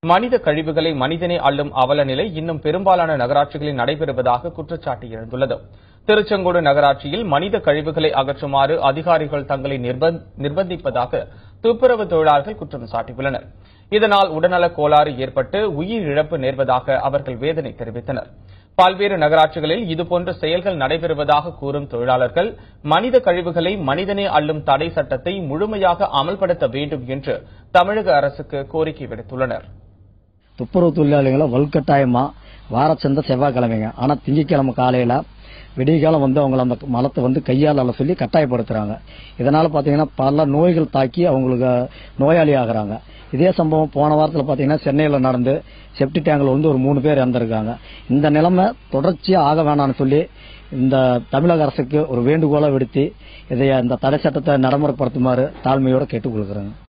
மனித கழிவுகளை மனிதனே அள்ளும் அவல நிலை இன்னும் பெரும்பாலான நகராட்சிகளில் நடைபெறுவதாக குற்றச்சாட்டு எழுந்துள்ளது திருச்செங்கோடு நகராட்சியில் மனித கழிவுகளை அகற்றுமாறு அதிகாரிகள் தங்களை நிர்பந்- நிர்பந்திப்பதாக துப்புரவு தொழிலாளர்கள் குற்றம் சாட்டியுள்ளனர் இதனால் உடல்நலக் கோளாறு ஏற்பட்டு உயிர் இழப்பு நேர்வதாக அவர்கள் வேதனை தெரிவித்தனர் பல்வேறு நகராட்சிகளில் இதுபோன்ற செயல்கள் நடைபெறுவதாக கூறும் தொழிலாளர்கள் மனித கழிவுகளை மனிதனே அள்ளும் தடை சட்டத்தை முழுமையாக அமல்படுத்த வேண்டும் என்று தமிழக அரசுக்கு கோரிக்கை விடுத்துள்ளனர் துப்புரவு தொழிலாளிகளை வலுக்கட்டாயமா வாரச்சந்தை செவ்வாய்க்கிழமைங்க ஆனா திங்கட்கிழமை காலையில விடியகாலம் வந்து அவங்கள அந்த மலத்தை வந்து கையால் அள்ள சொல்லி கட்டாயப்படுத்துறாங்க இதனால பாத்தீங்கன்னா பல நோய்கள் தாக்கி அவங்களுக்கு நோயாளி ஆகுறாங்க இதே சம்பவம் போன வாரத்தில் பாத்தீங்கன்னா சென்னையில நடந்து செப்டி டேங்கில் வந்து ஒரு மூணு பேர் இறந்திருக்காங்க இந்த நிலைமை தொடர்ச்சியா ஆக வேணாம்னு சொல்லி இந்த தமிழக அரசுக்கு ஒரு வேண்டுகோளை விடுத்து இதை இந்த தடை சட்டத்தை நடைமுறைப்படுத்துமாறு தாழ்மையோட கேட்டுக்கொள்கிறேங்க